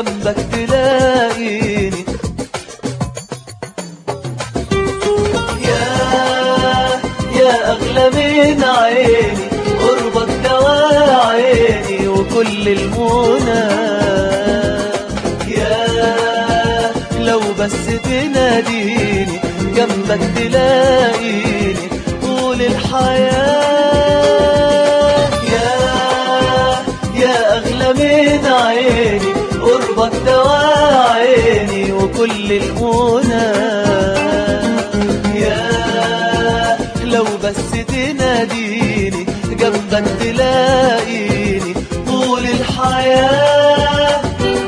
جنبك تلاقيني يا يا أغلى من عيني قربك دواء عيني وكل المنى يا لو بس تناديني جنبك تلاقيني طول الحياة يا يا أغلى من عيني قربك دواء عيني وكل المنى يا لو بس تناديني جنبك تلاقيني طول الحياة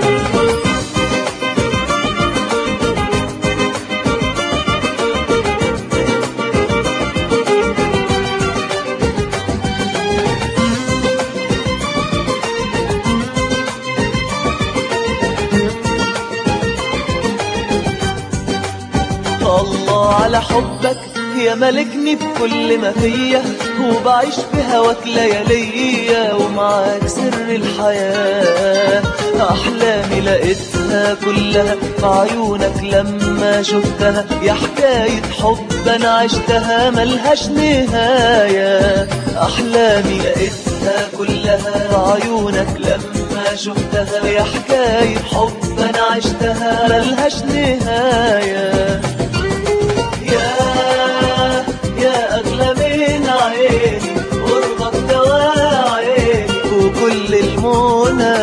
الله على حبك يا ملكني بكل ما فيا وبعيش بهواك لياليا ومعاك سر الحياة أحلامي لقيتها كلها في عيونك لما شفتها يا حكاية حب أنا عشتها ملهاش نهاية أحلامي لقيتها كلها في عيونك لما شفتها يا حكاية حب أنا عشتها ملهاش نهاية يا يا أغلى من عيني قربك دواء عيني وكل المنى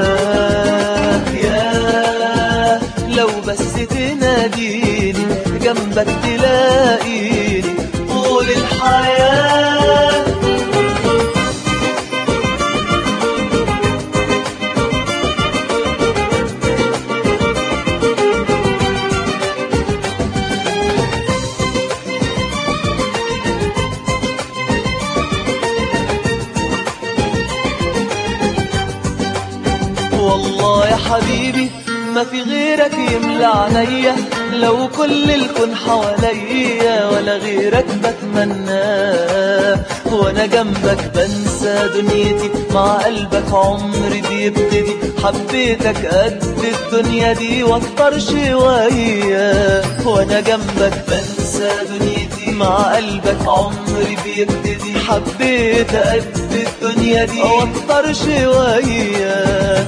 يا لو بس تناديني جنبك تلاقيني طول الحياة والله يا حبيبي ما في غيرك يملى عينيا لو كل الكون حواليا ولا غيرك بتمناه وانا جنبك بنسى دنيتي مع قلبك عمري بيبتدي حبيتك قد الدنيا دي واكتر شوية وانا جنبك بنسى دنيتي مع قلبك عمري بيبتدي حبيت قد الدنيا دي واكتر شوية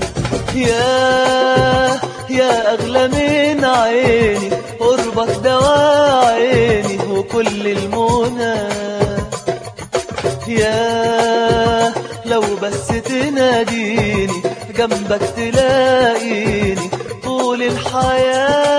يا يا أغلى من عيني قربك دواء عيني وكل المنى يا لو بس تناديني جنبك تلاقيني طول الحياه